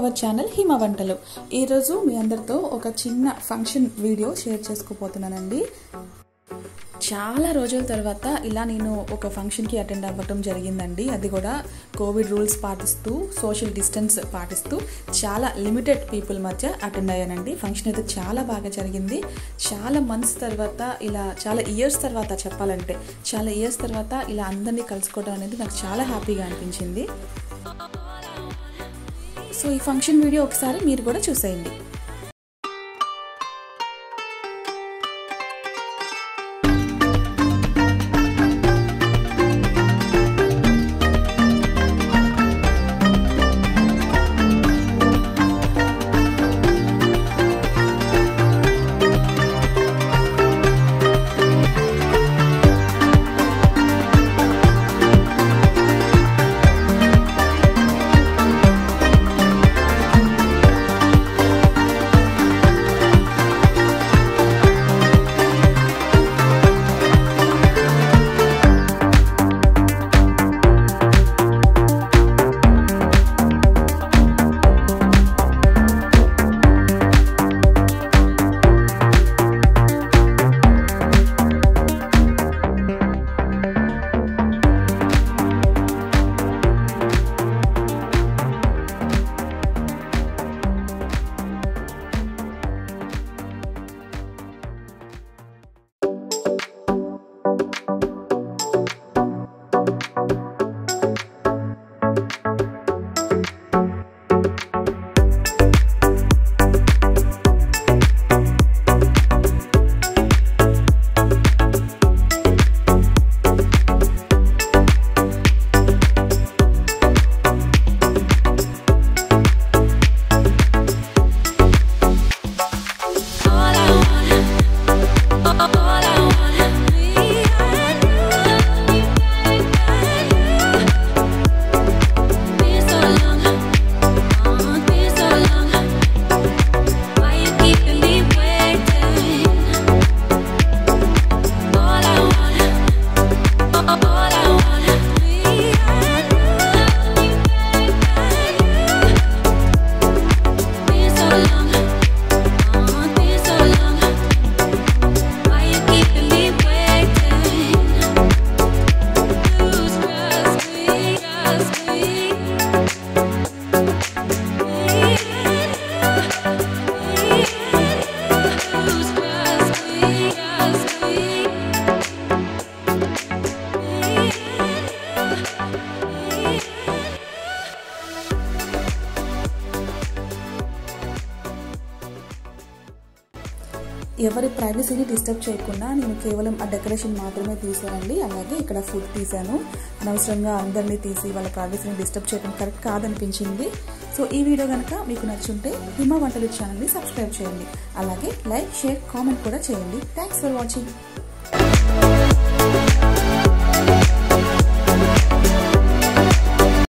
our channel హిమ వంటలు ఈరోజు మీ అందరితో ఒక చిన్న ఫంక్షన్ వీడియో షేర్ చేసుకోపోతున్నానండి చాలా రోజుల తర్వాత ఇలా నేను ఒక ఫంక్షన్కి అటెండ్ అవ్వటం జరిగిందండి అది కూడా కోవిడ్ రూల్స్ పాటిస్తూ సోషల్ డిస్టెన్స్ పాటిస్తూ చాలా లిమిటెడ్ పీపుల్ మధ్య అటెండ్ అయ్యానండి ఫంక్షన్ అయితే చాలా బాగా జరిగింది చాలా మంత్స్ తర్వాత ఇలా చాలా ఇయర్స్ తర్వాత చెప్పాలంటే చాలా ఇయర్స్ తర్వాత ఇలా అందరినీ కలుసుకోవడం అనేది నాకు చాలా హ్యాపీగా అనిపించింది సో ఈ ఫంక్షన్ వీడియో ఒకసారి మీరు కూడా చూసేయండి ఎవరి ప్రైవసీని డిస్టర్బ్ చేయకుండా నేను కేవలం ఆ డెకరేషన్ మాత్రమే తీసానండి అలాగే ఇక్కడ ఫుడ్ తీసాను అనవసరంగా అందరినీ తీసి వాళ్ళ ప్రైవసీని డిస్టర్బ్ చేయడం కరెక్ట్ కాదనిపించింది సో ఈ వీడియో కనుక మీకు నచ్చుంటే హిమ వంటలు ఛానల్ని సబ్స్క్రైబ్ చేయండి అలాగే లైక్ షేర్ కామెంట్ కూడా చేయండి థ్యాంక్స్ ఫర్ వాచింగ్